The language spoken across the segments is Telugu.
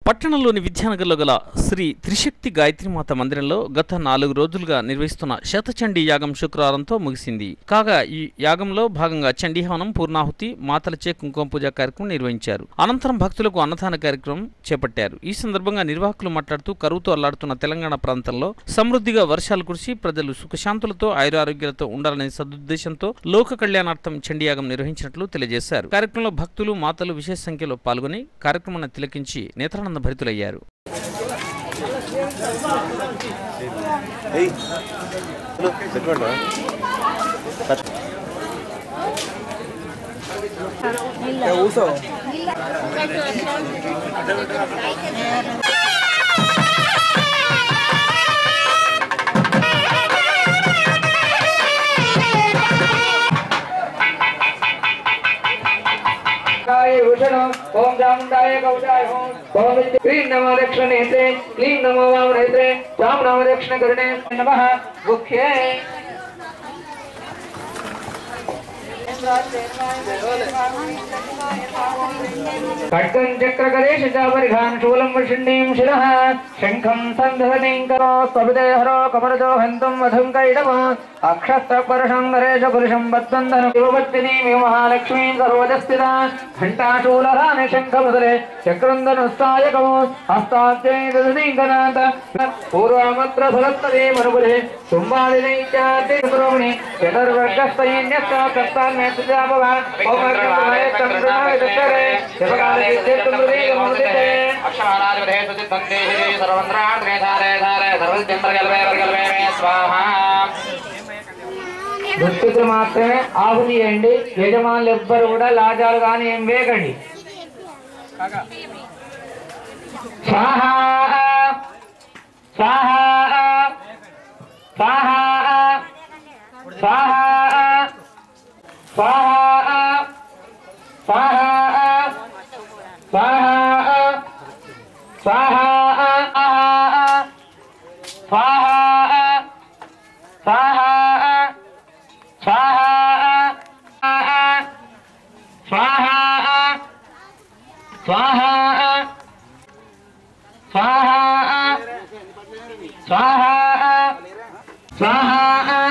పట్టణంలోని విద్యానగర్లో గల శ్రీ త్రిశక్తి గాయత్రిమాత మందిరంలో గత నాలుగు రోజులుగా నిర్వహిస్తున్న శతచండీ యాగం శుక్రవారంతో ముగిసింది కాగా ఈ యాగంలో భాగంగా చండీహవనం పూర్ణాహుతి మాతలచే కుంకుమ పూజ కార్యక్రమం నిర్వహించారు అనంతరం భక్తులకు అన్నదాన కార్యక్రమం చేపట్టారు ఈ సందర్భంగా నిర్వాహకులు మాట్లాడుతూ కరువుతో అల్లాడుతున్న తెలంగాణ ప్రాంతంలో సమృద్ధిగా వర్షాలు కురిసి ప్రజలు సుఖశాంతులతో ఆయురారోగ్యాలతో ఉండాలనే సదుద్దేశంతో లోక కళ్యాణార్థం చండీయాగం నిర్వహించినట్లు తెలియజేశారు కార్యక్రమంలో భక్తులు మాతలు విశేష సంఖ్యలో పాల్గొని కార్యక్రమాన్ని తిలకించి నేత్రానంద భరితులయ్యారు ఏయ్ హలో పెట్టుకోండి काय भूषण ओम चामुंडाय कवचाय ओम ओम क्लीं नमो दक्षिण नेत्रे क्लीं नमो वाम नेत्रे चाम नमो दक्षिण करणे नमः मुख्ये खड्गं चक्रकरेश चापरिघान् शूलं वृषिण्डीं शिरः शङ्खं सन्धनीं करो स्वभिदे हरो कमरजो हन्तुं मधुं कैडव अक्षस्तपरशं नरेश पुरुषं वद्वन्दनं शिववत्तिनीं महालक्ष्मीं सर्वजस्थिता घण्टाशूलरानि शङ्खमुदरे चक्रन्दनुस्तायकमो हस्ताब्जै ददनीकनाथ पूर्वमत्र सुरत्तदे मनुपुरे तुम्बादिनैत्यादि सुब्रह्मणि चतुर्वर्गस्तैन्यश्च कर्तान्यत्जाभवान् ओमर्गमय चन्द्रमाय दत्तरे शिवकाले विद्युत्तमृदे गमोदिते अक्षमाराजपथे सुचित्तन्देहि सर्वन्द्रार्थे धारे धारे सर्वसिद्धिन्द्रगल्भे वर्गल्भे मे स्वाहा దుస్థితులు మాత్రమే ఆపు తీయండి యజమానులు ఎవ్వరు కూడా లాజాలు కానీ ఏం వేయకండి స్వాహా స్వాహా స్వాహా స్వాహా స్వాహా స్వాహా స్వాహా స్వాహా స్వాహా స్వాహా స్వాహా స్వాహా స్వాహా స్వాహా స్వాహా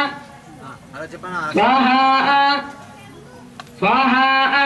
స్వాహా స్వాహా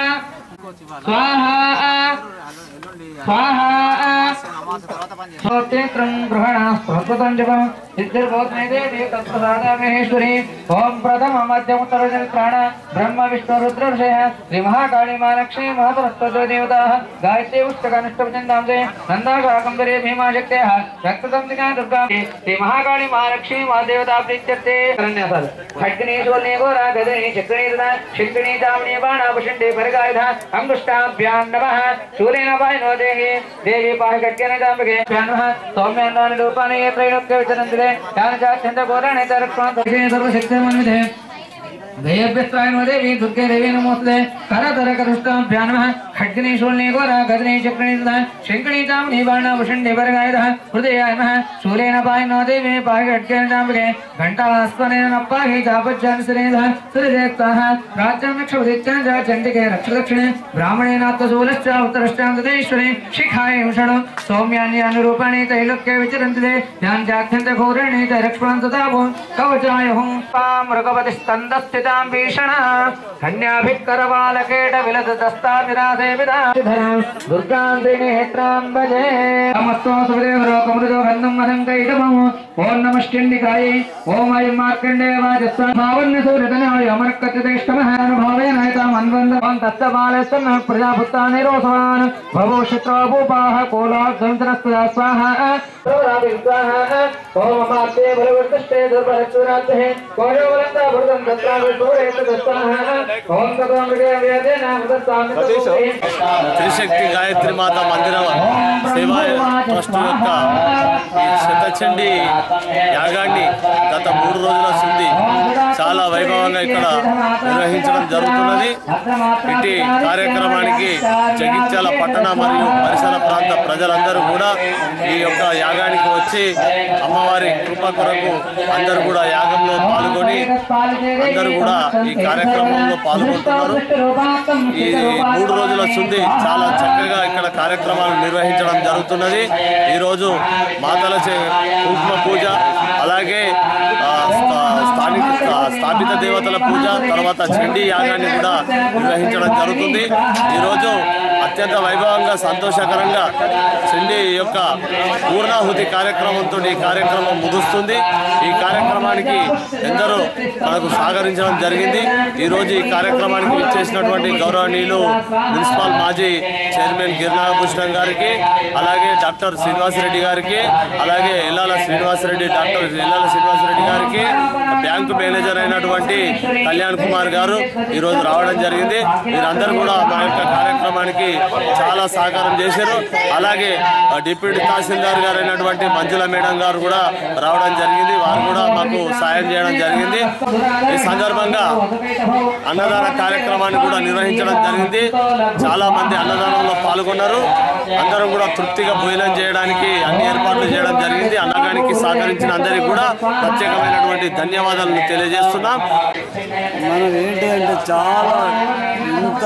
స్వాహా స్తోత్రం గృహణ సంస్కృతం జపం సిద్ధిర్భోత్మేదే తత్ప్రసాదామహేశ్వరి ఓం ప్రథమ మధ్యముత్తర ప్రాణ బ్రహ్మ విష్ణు రుద్ర ఋషయ శ్రీ మహాకాళీ మహాలక్ష్మీ మహాసరస్వతో దేవతా గాయత్రీ పుస్తకానుష్టపచందాంసే నందాశాకంబరే భీమాశక్తే రక్తదంతికా దుర్గా శ్రీ మహాకాళీ మహాలక్ష్మీ మహాదేవతా ప్రీత్యర్థే కరణ్యాసాలు ఖడ్గిని శూల్ని ఘోర గదని చక్రిణి శిల్పిణి దామిని బాణాభుషండే పరిగాయుధ అంగుష్టాభ్యాం నమః శూలేన పాహినో దేహి దేవి పాహి ఖడ్గేన జాంబికే నమః సౌమ్యాన్ని రూపాన్ని త్రైలోక్య విచరంతిదే యాన చాత్యంత ఘోరాణి తరక్షణ సర్వశక్తిమన్వితే దయభ్యస్త్రాయనో దేవి దుర్గే దేవి నమోస్తే కరతర కరుష్టాభ్యా నమః ఖడ్గిని శూల్ని ఘోర గదని చక్రిణి శంకణి చాముని బాణాభుషండే పరిగాయుధ హృదయాయ నమః శూలేన పాహినో దేవి పాహి ఖడ్గేన జాంబికే ఘంటాస్వనేన నప్పాహి చాపజ్జాన్ శ్రేధ శ్రీదేక్తాః రాజ్యం రక్షపదిత్యాం చ చండికే రక్షదక్షిణే బ్రాహ్మణేనాత్మశూలశ్చ ఉత్తరశ్చాం తదేశ్వరే శిఖాయ విషణు సౌమ్యాన్యాని రూపాణి తైలోక్య విచరంతి యాన్ చాఖ్యంత ఘోరణి తైరక్ష్మాం తదాభో కవచాయ హుం మృగపతి స్కందస్థితాం భీషణ కన్యాభికరవాలకేట విలస దస్తాభిరాసే విధాధరాం దుర్గాం త్రినేత్రాం భజే సమస్తో సుదేవరో కమృదో గంధం మధం కైటమము ఓం నమశ్చండికాయ ఓం అయం మార్కండే వాజస్వ భావన్య సూర్యతనాయ అమరకత్యదేష్టమహానుభావేన తాం అన్వంద ఓం తత్తబాలస్తన్న ప్రజాపుత్తాని రోసవాన్ భవో శత్రుభూపాః కోలాధ్వంతరస్వదా స్వాహ ఓం అమాత్యే బలవర్తిష్టే దుర్బలచురాత్తే కోయోవలంతా భృతం దత్రామి సూరేత దస్తాః ఓం తదోమృగే వేదేన మృతస్వామి త్రిశక్తి గాయత్రి మాత మందిరం సేవా ట్రస్ట్ యొక్క ఈ శతచండి యాగాన్ని గత మూడు రోజుల సుంది చాలా వైభవంగా ఇక్కడ నిర్వహించడం జరుగుతున్నది ఇట్టి కార్యక్రమానికి జగిత్యాల పట్టణ మరియు పరిసర ప్రాంత ప్రజలందరూ కూడా ఈ యొక్క యాగానికి వచ్చి అమ్మవారి కృప కొరకు అందరూ కూడా యాగంలో పాల్గొని అందరూ కూడా ఈ కార్యక్రమంలో పాల్గొంటున్నారు ఈ మూడు రోజుల సుంది చాలా చక్కగా ఇక్కడ కార్యక్రమాలు నిర్వహించడం జరుగుతున్నది ఈరోజు మాతల చే కుంకుమ పూజ అలాగే ఆ, స్థా- స్థానిక స్థా- స్థాపిత దేవతల పూజ తర్వాత చండీ యాగాన్ని కూడా నిర్వహించడం జరుగుతుంది ఈరోజు అత్యంత వైభవంగా సంతోషకరంగా చండీ యొక్క పూర్ణాహుతి కార్యక్రమంతో ఈ కార్యక్రమం ముగుస్తుంది ఈ కార్యక్రమానికి ఎందరో మనకు సహకరించడం జరిగింది ఈరోజు ఈ కార్యక్రమానికి ఇచ్చేసినటువంటి గౌరవనీయులు మున్సిపల్ మాజీ చైర్మన్ గిరినాగభూషణం గారికి అలాగే డాక్టర్ శ్రీనివాసరెడ్డి గారికి అలాగే ఎల్లాల శ్రీనివాసరెడ్డి డాక్టర్ ఎల్లాల శ్రీనివాసరెడ్డి గారికి బ్యాంకు మేనేజర్ అయినటువంటి కళ్యాణ్ కుమార్ గారు ఈరోజు రావడం జరిగింది వీరందరూ కూడా మా యొక్క కార్యక్రమానికి చాలా సహకారం చేశారు అలాగే ఆ, డిప్యూటీ తహసీల్దార్ గారు అయినటువంటి మంజుల మేడం గారు కూడా రావడం జరిగింది వారు కూడా మాకు సాయం చేయడం జరిగింది ఈ సందర్భంగా అన్నదాన కార్యక్రమాన్ని కూడా నిర్వహించడం జరిగింది చాలా మంది అన్నదానంలో పాల్గొన్నారు అందరం కూడా తృప్తిగా భోజనం చేయడానికి అన్ని ఏర్పాట్లు చేయడం జరిగింది అన్నగానికి సహకరించిన అందరికీ కూడా ప్రత్యేకమైనటువంటి ధన్యవాదాలను తెలియజేస్తున్నాం మనం ఏంటంటే చాలా ఇంత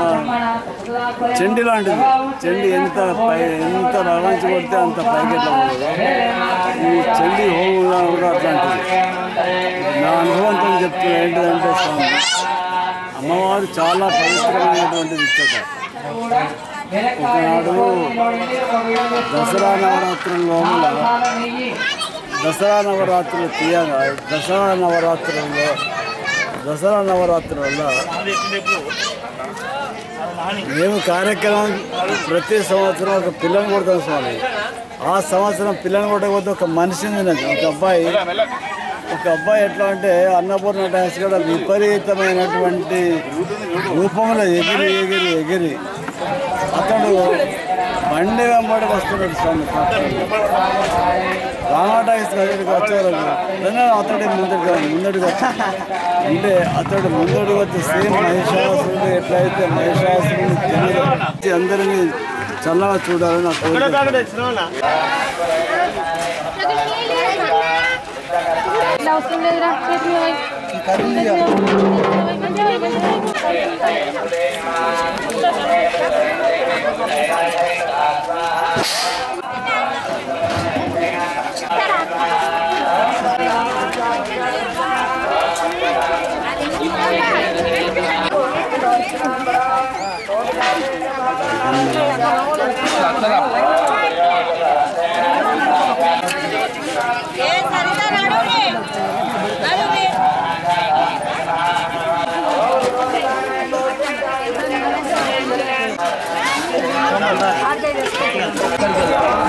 చెండి లాంటిది చెండి ఎంత పై ఎంత రవాంచి కొడితే అంత పైకి ఎట్లా పోదు ఈ చెండి హోమంలో కూడా అట్లాంటిది నా అనుభవంతో చెప్తున్నా ఏంటంటే స్వామి అమ్మవారు చాలా పవిత్రమైనటువంటిది ఇచ్చట ఒకనాడు దసరా నవరాత్రుల లోపల దసరా నవరాత్రులు తీయగా దసరా నవరాత్రుల్లో దసరా నవరాత్రులలో మేము కార్యక్రమం ప్రతి సంవత్సరం ఒక పిల్లని కొడతాం స్వామి ఆ సంవత్సరం పిల్లని కొట్టకపోతే ఒక మనిషిని తినదు ఒక అబ్బాయి ఒక అబ్బాయి ఎట్లా అంటే అన్నపూర్ణ డ్యాన్స్ కూడా విపరీతమైనటువంటి రూపంలో ఎగిరి ఎగిరి ఎగిరి అతడు బండి వెంబడి వస్తున్నాడు స్వామి రామాటాక్స్ దగ్గరికి వచ్చేవారు వెంటనే అతడి ముందడికి ముందడికి వచ్చాడు అంటే అతడు ముందడికి వచ్చి సేమ్ మహిషాసురుడు ఎట్లయితే మహిషాసురుని తిని అందరినీ చల్లగా చూడాలని నా కోరిక. ఇట్లా అవసరం లేదురా చేతి మీద పోయి. చేతి మీద పోయి. మంచిగా పోయి, మంచిగా పోయి. ఆ